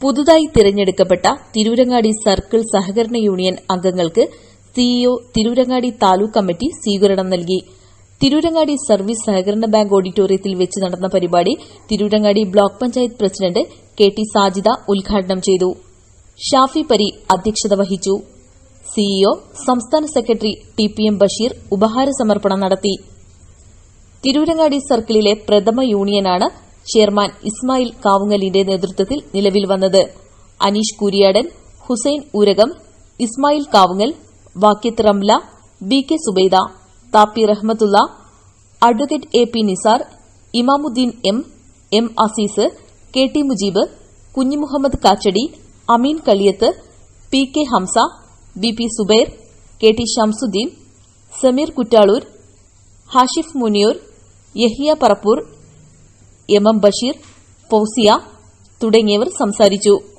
പുതുതായി തിരഞ്ഞെടുക്കപ്പെട്ട തിരൂരങ്ങാടി സർക്കിൾ സഹകരണ യൂണിയൻ അംഗങ്ങൾക്ക് സിഇഒ തിരൂരങ്ങാടി താലൂക്ക് കമ്മിറ്റി സ്വീകരണം നൽകി തിരൂരങ്ങാടി സർവീസ് സഹകരണ ബാങ്ക് ഓഡിറ്റോറിയത്തിൽ വെച്ച് നടന്ന പരിപാടി Tirurangadi block panchayat president K T Sajida ഉദ്ഘാടനം ചെയ്തു ഷാഫി പരി അധ്യക്ഷത വഹിച്ചു സിഇഒ സംസ്ഥാന secretary T P M Basheer ഉപഹാര സമർപ്പണം നടത്തി തിരൂരങ്ങാടി സർക്കിളിലെ പ്രഥമ യൂണിയനാണ് ചെയർമാൻ ഇസ്മായിൽ കാവുങ്ങലിന്റെ നേതൃത്വത്തിൽ നിലവിൽ വന്നത് Aneesh Kuriyadan Hussain Oorakam Ismail Kavungal Vakyath Ramla B K Subaida Thappi Rahmathulla advocate A P Nisar Imamuddin M M Azeez K T Mujeeb Kunjimuhammed Kachadi Ameen Kaliyath P K Hamsa B P Subair K T Shamsuddin Sameer Kuttalur Hashif Muniyur Yahiya Parappur M M Basheer Fousiya തുടങ്ങിയവർ സംസാരിച്ചു